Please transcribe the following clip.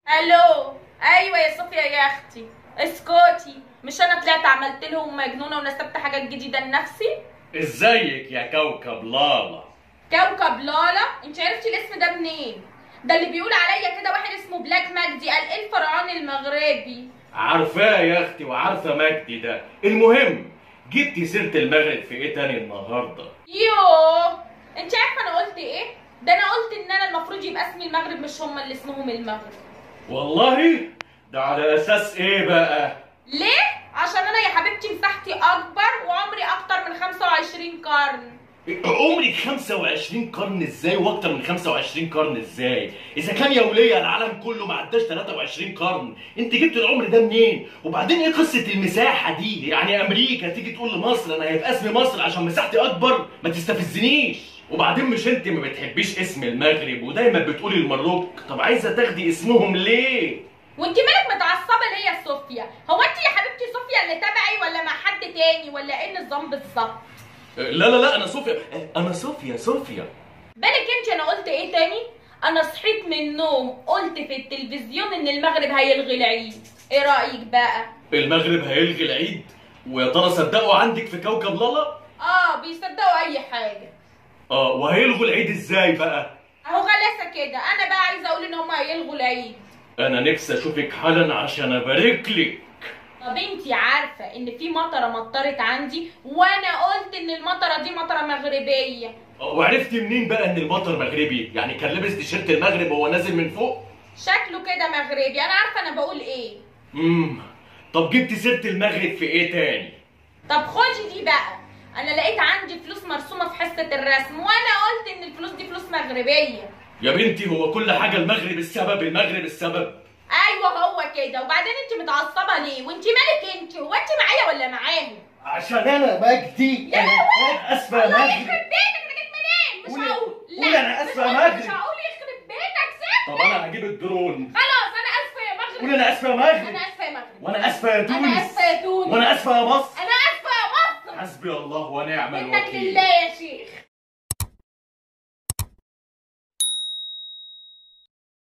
الو ايوه يا صوفيا يا اختي اسكتي مش انا طلعت عملت لهم مجنونه ونسبت حاجات جديده لنفسي ازيك يا كوكب لالا كوكب لالا انت عرفتي الاسم ده منين ده اللي بيقول عليا كده واحد اسمه بلاك مجدي قال ايه الفرعون المغربي عارفاه يا اختي وعارفه مجدي ده المهم جبتي سيره المغرب في ايه تاني النهارده يوه انت عارفه انا قلت ايه ده انا قلت ان انا المفروض يبقى اسمي المغرب مش هم اللي اسمهم المغرب والله ده على اساس ايه بقى ليه عشان انا يا حبيبتي مساحتي اكبر وعمري اكتر من 25 قرن عمرك 25 قرن ازاي واكتر من 25 قرن ازاي اذا كان يا وليه العالم كله ما عداش 23 قرن انت جبت العمر ده منين وبعدين ايه قصه المساحه دي يعني امريكا تيجي تقول لمصر انا هيبقى اسمي مصر عشان مساحتي اكبر ما تستفزنيش وبعدين مش انت ما بتحبيش اسم المغرب ودايما بتقولي المروك طب عايزه تاخدي اسمهم ليه وانت مالك متعصبه ليه يا صوفيا هو انت يا حبيبتي صوفيا اللي تبعي ولا مع حد تاني ولا ايه النظام بالظبط لا لا لا انا صوفيا انا صوفيا صوفيا بالك انت انا قلت ايه تاني انا صحيت من النوم قلت في التلفزيون ان المغرب هيلغي العيد ايه رايك بقى المغرب هيلغي العيد ويا ترى صدقوا عندك في كوكب لالا اه بيصدقوا اي حاجه اه وهيلغوا العيد ازاي بقى اهو غلاسه كده انا بقى عايزه اقول ان هم هيلغوا العيد انا نفسي اشوفك حالا عشان ابارك لك طب انت عارفه ان في مطره مطرت عندي وانا قلت ان المطره دي مطره مغربيه وعرفتي منين بقى ان المطر مغربي يعني كان لابس تيشيرت المغرب وهو نازل من فوق شكله كده مغربي انا عارفه انا بقول ايه امم طب جبتي سيره المغرب في ايه تاني طب خدي دي بقى انا لقيت عندي فلوس مرسومه في حصه الرسم وانا قلت ان الفلوس دي فلوس مغربيه يا بنتي هو كل حاجه المغرب السبب المغرب السبب ايوه هو كده وبعدين انت متعصبه ليه وانت مالك انت هو انت معايا ولا معاهم عشان انا مجدي يا لهوي اسفه يا الله مجدي يخرب بيتك انا جيت منين مش قولي- هقول قولي أنا آسفة يا مش هقول- مجدي. مش هقول يخرب بيتك سيب طب انا هجيب الدرون خلاص انا اسفه يا مغرب قولي انا اسفه يا مجدي انا اسفه يا مغرب وانا اسفه يا تونس انا اسفه يا تونس وانا اسفه يا مصر انا اسفه يا مصر حسبي الله ونعم منك الوكيل لله يا شيخ